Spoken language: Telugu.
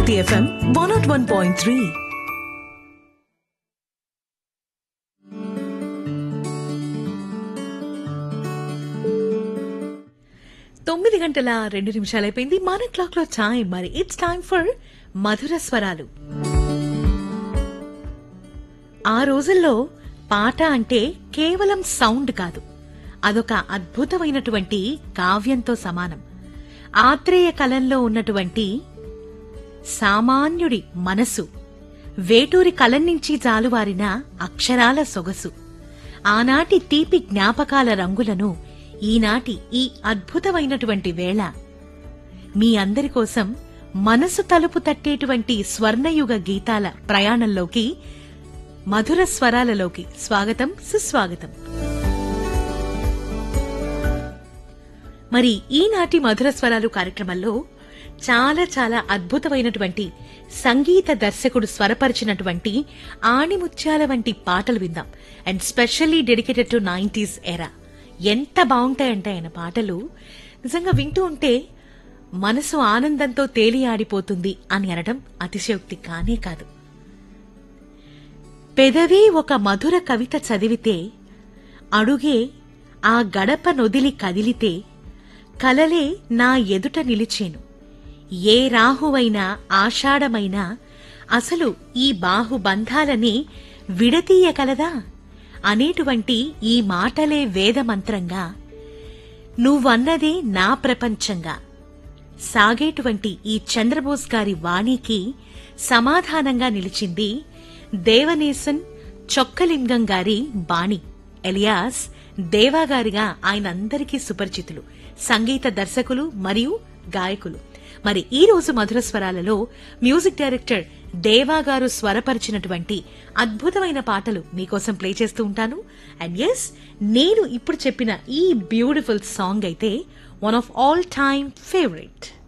Hit FM 101.3. తొమ్మిది గంటల రెండు నిమిషాలు అయిపోయింది మన క్లాక్ లో టైం మరి ఇట్స్ టైం ఫర్ మధుర స్వరాలు ఆ రోజుల్లో పాట అంటే కేవలం సౌండ్ కాదు అదొక అద్భుతమైనటువంటి కావ్యంతో సమానం ఆత్రేయ కలంలో ఉన్నటువంటి సామాన్యుడి మనసు వేటూరి కలం నుంచి జాలువారిన అక్షరాల సొగసు ఆనాటి తీపి జ్ఞాపకాల రంగులను ఈనాటి ఈ అద్భుతమైనటువంటి వేళ మీ అందరి కోసం మనసు తలుపు తట్టేటువంటి స్వర్ణయుగ గీతాల ప్రయాణంలోకి మధుర స్వరాలలోకి స్వాగతం సుస్వాగతం మరి ఈనాటి మధుర స్వరాలు కార్యక్రమంలో చాలా చాలా అద్భుతమైనటువంటి సంగీత దర్శకుడు స్వరపరిచినటువంటి ఆణిముత్యాల వంటి పాటలు విందాం and specially dedicated to nineties era ఎంత బాగుంటాయంటే ఆయన పాటలు నిజంగా వింటూ ఉంటే మనసు ఆనందంతో తేలియాడిపోతుంది అని అనడం అతిశయోక్తి కానే కాదు పెదవి ఒక మధుర కవిత చదివితే అడుగే ఆ గడప నొదిలి కదిలితే కలలే నా ఎదుట నిలిచేను ఏ రాహువైనా ఆషాఢమైనా అసలు ఈ బాహుబంధాలని విడతీయగలదా అనేటువంటి ఈ మాటలే వేదమంత్రంగా నువ్వన్నదే నా ప్రపంచంగా సాగేటువంటి ఈ చంద్రబోస్ గారి వాణికి సమాధానంగా నిలిచింది దేవనేసన్ చొక్కలింగం గారి బాణి ఎలియాస్ దేవాగారిగా ఆయన అందరికీ సుపరిచితులు సంగీత దర్శకులు మరియు గాయకులు మరి ఈ రోజు మధుర స్వరాలలో మ్యూజిక్ డైరెక్టర్ దేవా గారు స్వరపరిచినటువంటి అద్భుతమైన పాటలు మీకోసం ప్లే చేస్తూ ఉంటాను అండ్ ఎస్ నేను ఇప్పుడు చెప్పిన ఈ బ్యూటిఫుల్ సాంగ్ అయితే one of all time favourite